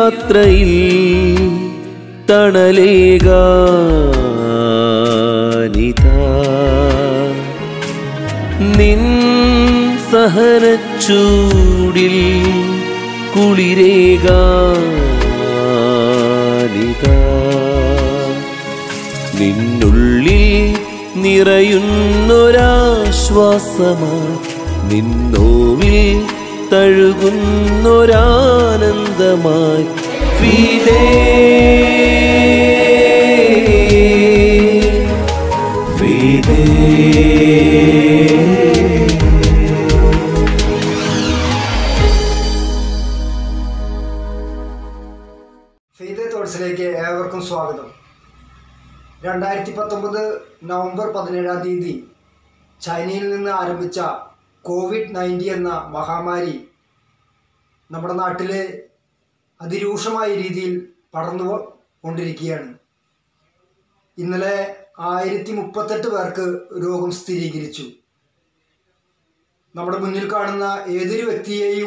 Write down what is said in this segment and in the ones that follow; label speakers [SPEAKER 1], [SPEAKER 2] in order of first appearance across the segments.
[SPEAKER 1] യാത്രയിൽ തണലേകാനിതാ നിൻ സഹനച്ചൂടിൽ കുളിരേകാനിതാ നിന്നുള്ളിൽ നിറയുന്നൊരാശ്വാസമായി നിന്നോവിൽ തഴുകുന്നൊരാനന്ദമായി ഫീദേ ഫീദേ
[SPEAKER 2] ഫെയ്തെ തോട്സിലേക്ക് ഏവർക്കും സ്വാഗതം രണ്ടായിരത്തി പത്തൊമ്പത് നവംബർ പതിനേഴാം തീയതി ചൈനയിൽ നിന്ന് ആരംഭിച്ച കോവിഡ് നയൻറ്റീൻ എന്ന മഹാമാരി നമ്മുടെ നാട്ടിൽ അതിരൂക്ഷമായ രീതിയിൽ പടർന്നു കൊണ്ടിരിക്കുകയാണ് ഇന്നലെ ആയിരത്തി മുപ്പത്തെട്ട് പേർക്ക് രോഗം സ്ഥിരീകരിച്ചു നമ്മുടെ മുന്നിൽ കാണുന്ന ഏതൊരു വ്യക്തിയെയും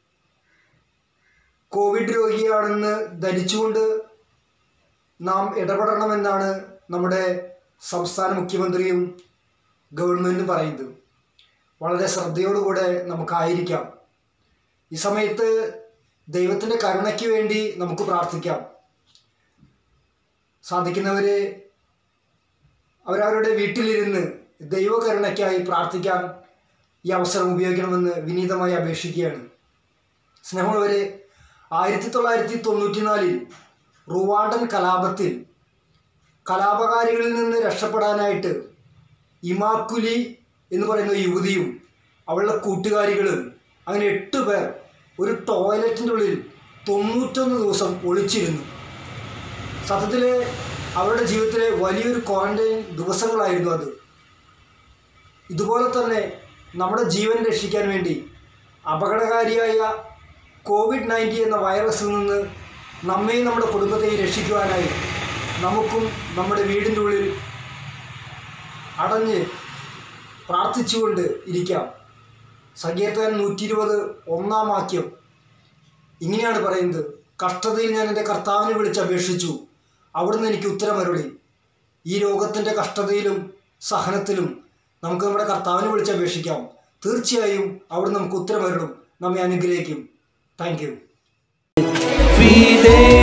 [SPEAKER 2] കോവിഡ് രോഗിയാണെന്ന് ധരിച്ചുകൊണ്ട് നാം ഇടപെടണമെന്നാണ് നമ്മുടെ സംസ്ഥാന മുഖ്യമന്ത്രിയും ഗവൺമെൻറ്റും പറയുന്നത് വളരെ ശ്രദ്ധയോടുകൂടെ നമുക്കായിരിക്കാം ഈ സമയത്ത് ദൈവത്തിൻ്റെ കരുണയ്ക്ക് വേണ്ടി നമുക്ക് പ്രാർത്ഥിക്കാം സാധിക്കുന്നവരെ അവരവരുടെ വീട്ടിലിരുന്ന് ദൈവകരുണയ്ക്കായി പ്രാർത്ഥിക്കാൻ ഈ അവസരം ഉപയോഗിക്കണമെന്ന് വിനീതമായി അപേക്ഷിക്കുകയാണ് സ്നേഹമുള്ളവരെ ആയിരത്തി തൊള്ളായിരത്തി തൊണ്ണൂറ്റിനാലിൽ റുവാണ്ടൻ കലാപത്തിൽ കലാപകാരികളിൽ നിന്ന് രക്ഷപ്പെടാനായിട്ട് ഇമാക്കുലി എന്ന് പറയുന്ന യുവതിയും അവളുടെ കൂട്ടുകാരികളും അങ്ങനെ എട്ട് പേർ ഒരു ടോയ്ലറ്റിൻ്റെ ഉള്ളിൽ തൊണ്ണൂറ്റൊന്ന് ദിവസം ഒളിച്ചിരുന്നു സത്യത്തിൽ അവരുടെ ജീവിതത്തിലെ വലിയൊരു ക്വാറന്റൈൻ ദിവസങ്ങളായിരുന്നു അത് ഇതുപോലെ തന്നെ നമ്മുടെ ജീവൻ രക്ഷിക്കാൻ വേണ്ടി അപകടകാരിയായ കോവിഡ് നയൻറ്റീൻ എന്ന വൈറസിൽ നിന്ന് നമ്മെയും നമ്മുടെ കുടുംബത്തെയും രക്ഷിക്കുവാനായി നമുക്കും നമ്മുടെ വീടിൻ്റെ ഉള്ളിൽ അടഞ്ഞ് പ്രാർത്ഥിച്ചുകൊണ്ട് ഇരിക്കാം സങ്കീർത്തകൻ നൂറ്റി ഇരുപത് ഒന്നാം വാക്യം ഇങ്ങനെയാണ് പറയുന്നത് കഷ്ടതയിൽ ഞാൻ എൻ്റെ കർത്താവിനെ വിളിച്ചപേക്ഷിച്ചു അവിടുന്ന് എനിക്ക് ഉത്തരമരുളി ഈ രോഗത്തിൻ്റെ കഷ്ടതയിലും സഹനത്തിലും നമുക്ക് നമ്മുടെ കർത്താവിനെ വിളിച്ചപേക്ഷിക്കാം തീർച്ചയായും അവിടെ നമുക്ക് ഉത്തരമരുളും നമ്മെ അനുഗ്രഹിക്കും താങ്ക് യു
[SPEAKER 1] ഫീദേ